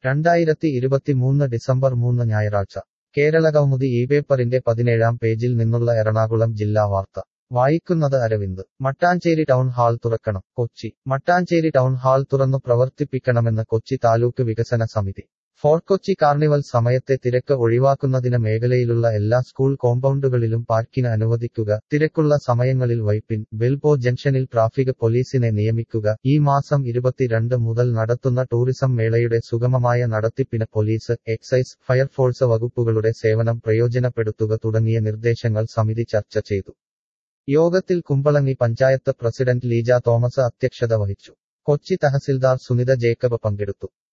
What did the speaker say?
രണ്ടായിരത്തി ഇരുപത്തിമൂന്ന് ഡിസംബർ മൂന്ന് ഞായറാഴ്ച കേരളകൗമുദി ഈ പേപ്പറിന്റെ പതിനേഴാം പേജിൽ നിന്നുള്ള എറണാകുളം ജില്ലാ വാർത്ത വായിക്കുന്നത് അരവിന്ദ് മട്ടാഞ്ചേരി ടൗൺ ഹാൾ തുറക്കണം കൊച്ചി മട്ടാഞ്ചേരി ടൗൺ ഹാൾ തുറന്നു പ്രവർത്തിപ്പിക്കണമെന്ന് കൊച്ചി താലൂക്ക് വികസന സമിതി ഫോർട്ട് കൊച്ചി കാർണിവൽ സമയത്തെ തിരക്ക് ഒഴിവാക്കുന്നതിന് മേഖലയിലുള്ള എല്ലാ സ്കൂൾ കോമ്പൗണ്ടുകളിലും പാർക്കിന് അനുവദിക്കുക തിരക്കുള്ള സമയങ്ങളിൽ വൈപ്പിൻ ബെൽബോ ജംഗ്ഷനിൽ ട്രാഫിക് പോലീസിനെ നിയമിക്കുക ഈ മാസം ഇരുപത്തിരണ്ട് മുതൽ നടത്തുന്ന ടൂറിസം മേളയുടെ സുഗമമായ നടത്തിപ്പിന് പോലീസ് എക്സൈസ് ഫയർഫോഴ്സ് വകുപ്പുകളുടെ സേവനം പ്രയോജനപ്പെടുത്തുക തുടങ്ങിയ നിർദ്ദേശങ്ങൾ സമിതി ചർച്ച ചെയ്തു യോഗത്തിൽ കുമ്പളങ്ങി പഞ്ചായത്ത് പ്രസിഡന്റ് ലീജ തോമസ് അധ്യക്ഷത വഹിച്ചു കൊച്ചി തഹസിൽദാർ സുനിത ജേക്കബ് പങ്കെടുത്തു